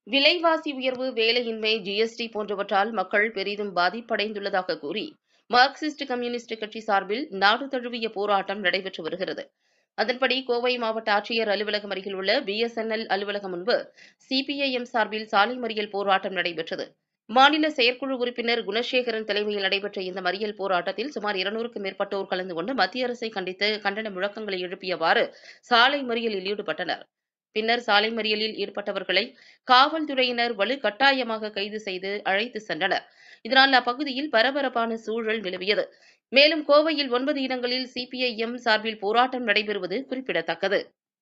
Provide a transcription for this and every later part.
விலைவாசி உயர்வு வேலையின்மை ஜிஎஸ்டி போன்றவற்றால் மக்கள் பெரிதும் பாதிப்படைந்துள்ளதாக கூறி மார்க்சிஸ்ட் கம்யூனிஸ்ட் கட்சி சார்பில் நாடு தழுவிய போராட்டம் நடைபெற்று வருகிறது அதன்படி கோவை மாவட்ட ஆட்சியர் அலுவலகம் அருகில் உள்ள பிஎஸ்என்எல் அலுவலகம் முன்பு சிபிஐஎம் சார்பில் சாலை மறியல் போராட்டம் நடைபெற்றது மாநில செயற்குழு உறுப்பினர் குணசேகரன் தலைமையில் நடைபெற்ற இந்த மறியல் போராட்டத்தில் சுமார் இருநூறுக்கும் மேற்பட்டோர் கலந்து கொண்டு மத்திய அரசை கண்டித்து கண்டன முழக்கங்களை எழுப்பியவாறு சாலை மறியலில் ஈடுபட்டனர் பின்னர் சாலை மறியலில் ஈடுபட்டவர்களை காவல்துறையினர் வலுக்கட்டாயமாக கைது செய்து அழைத்து சென்றனர் இதனால் அப்பகுதியில் பரபரப்பான சூழல் நிலவியது மேலும் கோவையில் ஒன்பது இடங்களில் சிபிஐஎம் சார்பில் போராட்டம் நடைபெறுவது குறிப்பிடத்தக்கது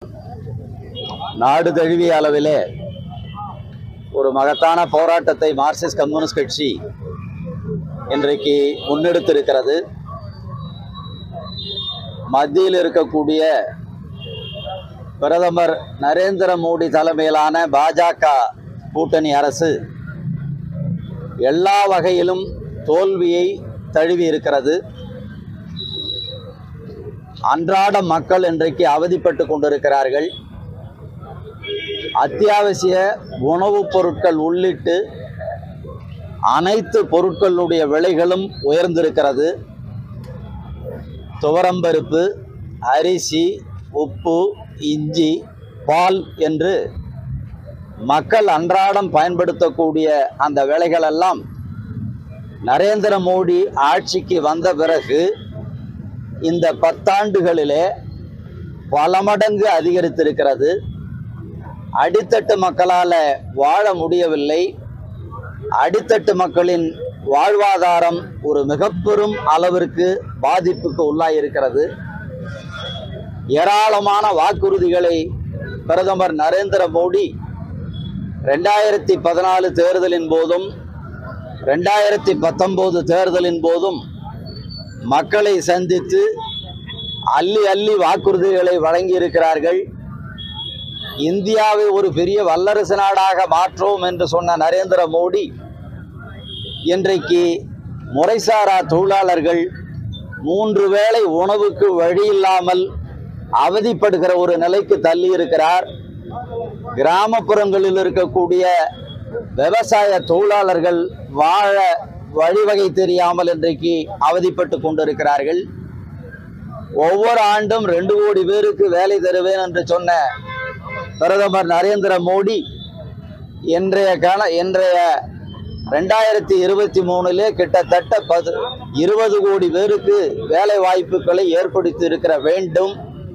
நாடு தழுவிய அளவிலே ஒரு மகத்தான போராட்டத்தை மார்க்சிஸ்ட் கம்யூனிஸ்ட் கட்சி இன்றைக்கு முன்னெடுத்திருக்கிறது மத்தியில் இருக்கக்கூடிய பிரதமர் நரேந்திர மோடி தலைமையிலான பாஜக கூட்டணி அரசு எல்லா வகையிலும் தோல்வியை தழுவி இருக்கிறது அன்றாட மக்கள் இன்றைக்கு அவதிப்பட்டு கொண்டிருக்கிறார்கள் அத்தியாவசிய உணவுப் பொருட்கள் உள்ளிட்டு அனைத்து பொருட்களுடைய விலைகளும் உயர்ந்திருக்கிறது துவரம்பருப்பு அரிசி உப்பு இஞ்சி பால் என்று மக்கள் அன்றாடம் பயன்படுத்தக்கூடிய அந்த விலைகளெல்லாம் நரேந்திர மோடி ஆட்சிக்கு வந்த பிறகு இந்த பத்தாண்டுகளிலே பல மடங்கு அதிகரித்திருக்கிறது அடித்தட்டு மக்களால் வாழ முடியவில்லை அடித்தட்டு மக்களின் வாழ்வாதாரம் ஒரு மிக பெரும் அளவிற்கு பாதிப்புக்கு உள்ளாயிருக்கிறது ஏராளமான வாக்குறுதிகளை பிரதமர் நரேந்திர மோடி ரெண்டாயிரத்தி பதினாலு தேர்தலின் போதும் ரெண்டாயிரத்தி பத்தொம்போது தேர்தலின் போதும் மக்களை சந்தித்து அள்ளி அள்ளி வாக்குறுதிகளை வழங்கியிருக்கிறார்கள் இந்தியாவை ஒரு பெரிய வல்லரசு நாடாக மாற்றோம் என்று சொன்ன நரேந்திர மோடி இன்றைக்கு முறைசாரா தொழிலாளர்கள் மூன்று வேளை உணவுக்கு வழி இல்லாமல் அவதிப்படுகிற ஒரு நிலைக்கு தள்ளி இருக்கிறார் கிராமப்புறங்களில் இருக்கக்கூடிய விவசாய தொழிலாளர்கள் வாழ வழிவகை தெரியாமல் இன்றைக்கு அவதிப்பட்டு கொண்டிருக்கிறார்கள் ஒவ்வொரு ஆண்டும் ரெண்டு கோடி பேருக்கு வேலை தருவேன் என்று சொன்ன பிரதமர் நரேந்திர மோடி இன்றைய கால இன்றைய ரெண்டாயிரத்தி இருபத்தி மூணுலே கிட்டத்தட்ட பது இருபது கோடி பேருக்கு வேலை வாய்ப்புகளை ஏற்படுத்தி இருக்கிற வேண்டும்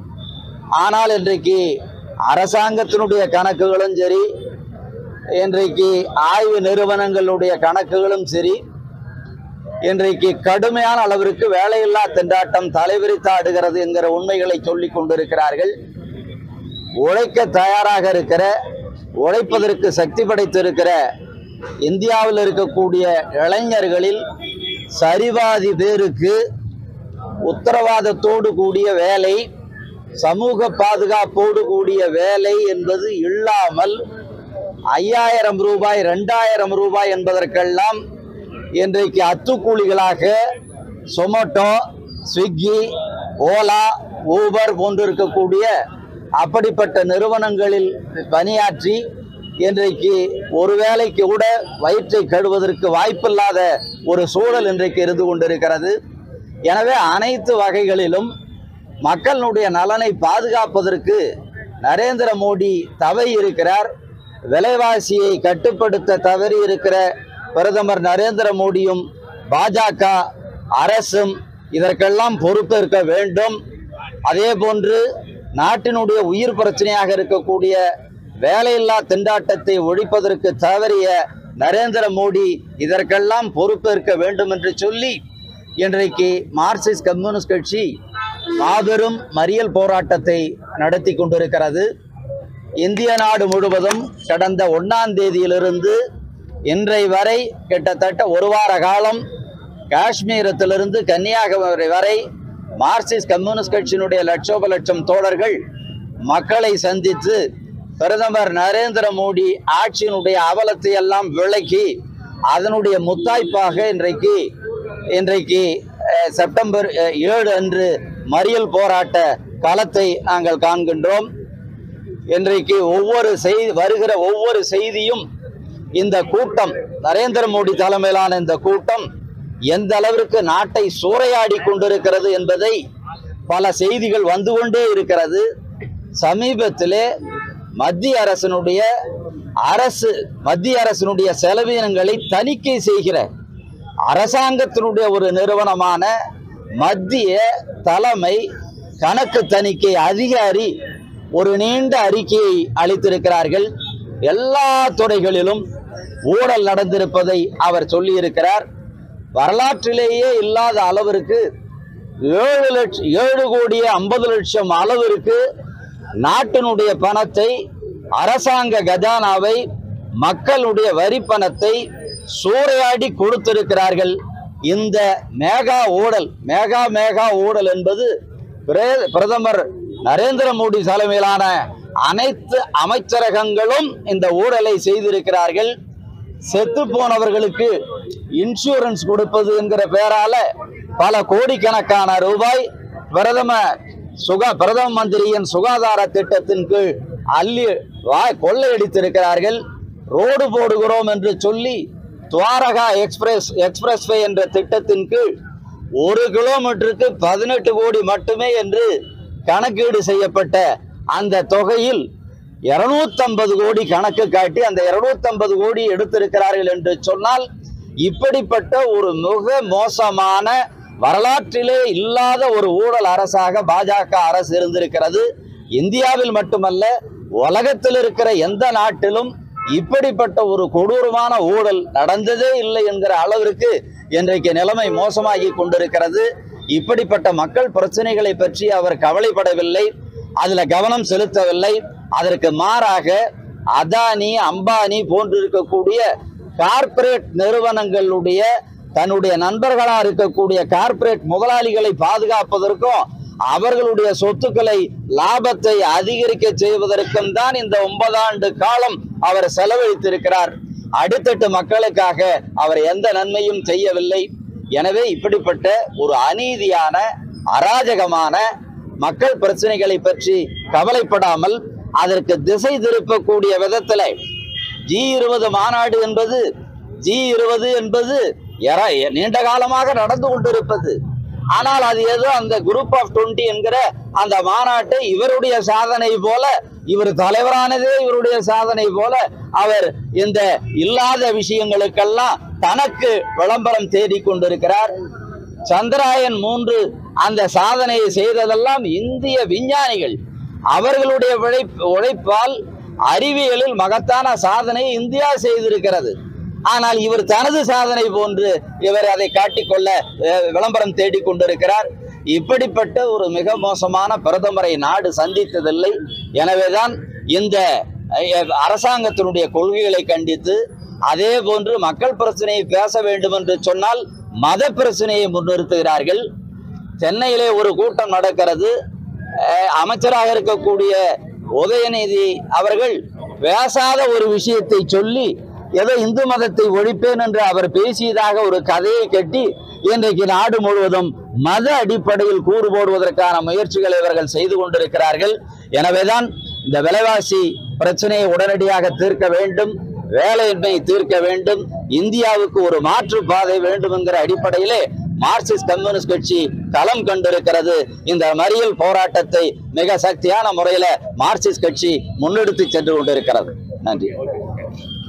ஆனால் இன்றைக்கு அரசாங்கத்தினுடைய கணக்குகளும் சரி இன்றைக்கு ஆய்வு நிறுவனங்களுடைய கணக்குகளும் சரி இன்றைக்கு கடுமையான அளவிற்கு வேலையில்லா திண்டாட்டம் தலைவிரித்தாடுகிறது என்கிற உண்மைகளை சொல்லிக் கொண்டிருக்கிறார்கள் உழைக்க தயாராக இருக்கிற உழைப்பதற்கு சக்தி படைத்திருக்கிற இந்தியாவில் இருக்கக்கூடிய இளைஞர்களில் சரிவாதி பேருக்கு உத்தரவாதத்தோடு கூடிய வேலை சமூக பாதுகாப்போடு கூடிய வேலை என்பது இல்லாமல் ஐயாயிரம் ரூபாய் ரெண்டாயிரம் ரூபாய் என்பதற்கெல்லாம் இன்றைக்கு அத்துக்கூலிகளாக சொமோட்டோ ஸ்விக்கி ஓலா ஊபர் போன்று இருக்கக்கூடிய அப்படிப்பட்ட நிறுவனங்களில் பணியாற்றி இன்றைக்கு ஒரு வேளைக்கு கூட வயிற்றை கழுவதற்கு வாய்ப்பில்லாத ஒரு சூழல் இன்றைக்கு இருந்து கொண்டிருக்கிறது எனவே அனைத்து வகைகளிலும் மக்களுடைய நலனை பாதுகாப்பதற்கு நரேந்திர மோடி தவறி இருக்கிறார் விலைவாசியை கட்டுப்படுத்த தவறி இருக்கிற பிரதமர் நரேந்திர மோடியும் பாஜக அரசும் இதற்கெல்லாம் பொறுப்பேற்க வேண்டும் அதே போன்று நாட்டினுடைய உயிர் பிரச்சனையாக இருக்கக்கூடிய வேலையில்லா திண்டாட்டத்தை ஒழிப்பதற்கு தவறிய நரேந்திர மோடி இதற்கெல்லாம் பொறுப்பேற்க வேண்டும் என்று சொல்லி இன்றைக்கு மார்க்சிஸ்ட் கம்யூனிஸ்ட் கட்சி மாபெரும் மறியல் போராட்டத்தை நடத்தி கொண்டிருக்கிறது இந்திய நாடு முழுவதும் கடந்த ஒன்றாம் தேதியிலிருந்து இன்றை வரை கிட்டத்தட்ட ஒரு வார காலம் காஷ்மீரத்திலிருந்து கன்னியாகுமரி வரை மார்க்சிஸ்ட் கம்யூனிஸ்ட் கட்சியினுடைய லட்சோப லட்சம் தோழர்கள் மக்களை சந்தித்து பிரதமர் நரேந்திர மோடி ஆட்சியினுடைய அவலத்தை எல்லாம் விளக்கி அதனுடைய முத்தாய்ப்பாக இன்றைக்கு இன்றைக்கு அஹ், செப்டம்பர் அஹ், ஏழு அன்று மறியல் போராட்ட களத்தை நாங்கள் காண்கின்றோம் இன்றைக்கு ஒவ்வொரு செய் வருகிற ஒவ்வொரு செய்தியும் இந்த கூட்டம் நரேந்திர மோடி தலைமையிலான இந்த கூட்டம் எந்த அளவிற்கு நாட்டை சூறையாடி கொண்டிருக்கிறது என்பதை பல செய்திகள் வந்து கொண்டே இருக்கிறது சமீபத்திலே மத்திய அரசினுடைய அரசு மத்திய அரசினுடைய செலவினங்களை தணிக்கை செய்கிற அரசாங்கத்தினுடைய ஒரு நிறுவனமான மத்திய தலைமை கணக்கு தணிக்கை அதிகாரி ஒரு நீண்ட அறிக்கையை அளித்திருக்கிறார்கள் எல்லா துறைகளிலும் ஊழல் நடந்திருப்பதை அவர் சொல்லியிருக்கிறார் வரலாற்றிலேயே இல்லாத அளவிற்கு ஏழு லட்சம் ஏழு கோடி ஐம்பது லட்சம் அளவிற்கு நாட்டினுடைய பணத்தை அரசாங்க கஜானாவை மக்களுடைய வரி பணத்தை சூறையாடி கொடுத்திருக்கிறார்கள் இந்த மேகா ஊழல் மேகா மேகா ஊழல் என்பது பிரே- பிரதமர் நரேந்திர மோடி தலைமையிலான அனைத்து அமைச்சரகங்களும் இந்த ஊழலை செய்திருக்கிறார்கள் செத்து போனவர்களுக்கு இன்சூரன்ஸ் கொடுப்பது என்கிற பெயரால பல கோடிக்கணக்கான ரூபாய் பிரதம சுகா பிரதம மந்திரியின் சுகாதார திட்டத்தின் கீழ் அள்ளி வாய் கொள்ளையடித்திருக்கிறார்கள் ரோடு போடுகிறோம் என்று சொல்லி துவாரகா எக்ஸ்பிரஸ் எக்ஸ்பிரஸ்வே என்ற திட்டத்தின் கீழ் ஒரு கிலோமீட்டருக்கு பதினெட்டு கோடி மட்டுமே என்று கணக்கீடு செய்யப்பட்ட அந்த தொகையில் 250 கோடி கணக்கு காட்டி அந்த 250 கோடி எடுத்திருக்கிறார்கள் என்று சொன்னால் இப்படிப்பட்ட ஒரு மிக மோசமான வரலாற்றிலே இல்லாத ஒரு ஊழல் அரசாக பாஜக அரசு இருந்திருக்கிறது இந்தியாவில் மட்டுமல்ல உலகத்தில் இருக்கிற எந்த நாட்டிலும் இப்படிப்பட்ட ஒரு கொடூரமான ஊழல் நடந்ததே இல்லை என்கிற அளவிற்கு இன்றைக்கு நிலைமை மோசமாகி கொண்டிருக்கிறது இப்படிப்பட்ட மக்கள் பிரச்சனைகளை பற்றி அவர் கவலைப்படவில்லை அதுல கவனம் செலுத்தவில்லை அதற்கு மாறாக அதானி அம்பானி போன்றிருக்கக்கூடிய கார்ப்பரேட் நிறுவனங்களுடைய தன்னுடைய நண்பர்களா இருக்கக்கூடிய கார்ப்பரேட் முதலாளிகளை பாதுகாப்பதற்கும் அவர்களுடைய சொத்துக்களை லாபத்தை அதிகரிக்க செய்வதற்கும் தான் இந்த ஒன்பதாண்டு காலம் அவர் செலவழித்திருக்கிறார் அடித்தட்டு மக்களுக்காக அவர் எந்த நன்மையும் செய்யவில்லை எனவே இப்படிப்பட்ட ஒரு அநீதியான அராஜகமான மக்கள் பிரச்சனைகளை பற்றி கவலைப்படாமல் அதற்கு திசை திருப்பக்கூடிய விதத்துல ஜி இருபது மாநாடு என்பது ஜி இருபது என்பது எர- நீண்ட காலமாக நடந்து கொண்டிருப்பது ஆனால் அது ஏதோ அந்த குரூப் ஆஃப் 20 என்கிற அந்த மாநாட்டை இவருடைய சாதனை போல இவர் தலைவரானதே இவருடைய சாதனை போல அவர் இந்த இல்லாத விஷயங்களுக்கெல்லாம் தனக்கு விளம்பரம் தேடிக் கொண்டிருக்கிறார் சந்திராயன் மூன்று அந்த சாதனையை செய்ததெல்லாம் இந்திய விஞ்ஞானிகள் அவர்களுடைய உழைப் உழைப்பால் அறிவியலில் மகத்தான சாதனை இந்தியா செய்திருக்கிறது ஆனால் இவர் தனது சாதனை போன்று இவர் அதை காட்டிக்கொள்ள அஹ், விளம்பரம் தேடிக் கொண்டிருக்கிறார் இப்படிப்பட்ட ஒரு மிக மோசமான பிரதமரை நாடு சந்தித்ததில்லை எனவேதான் இந்த அஹ், அரசாங்கத்தினுடைய கொள்கைகளை கண்டித்து அதே போன்று மக்கள் பிரச்சனையை பேச வேண்டும் என்று சொன்னால் மத பிரச்சனையை முன்னிறுத்துகிறார்கள் சென்னையிலே ஒரு கூட்டம் நடக்கிறது அஹ், அமைச்சராக இருக்கக்கூடிய உதயநிதி அவர்கள் பேசாத ஒரு விஷயத்தை சொல்லி ஏதோ இந்து மதத்தை ஒழிப்பேன் என்று அவர் பேசியதாக ஒரு கதையை கட்டி இன்றைக்கு நாடு முழுவதும் மத அடிப்படையில் கூறு போடுவதற்கான முயற்சிகளை இவர்கள் செய்து கொண்டிருக்கிறார்கள் எனவேதான் இந்த விலைவாசி பிரச்சனையை உடனடியாக தீர்க்க வேண்டும் வேலையின்மை தீர்க்க வேண்டும் இந்தியாவுக்கு ஒரு மாற்று பாதை வேண்டும் என்கிற அடிப்படையிலே மார்க்சிஸ்ட் கம்யூனிஸ்ட் கட்சி களம் கண்டிருக்கிறது இந்த மறியல் போராட்டத்தை மிக சக்தியான முறையில மார்க்சிஸ்ட் கட்சி முன்னெடுத்து சென்று கொண்டிருக்கிறது நன்றி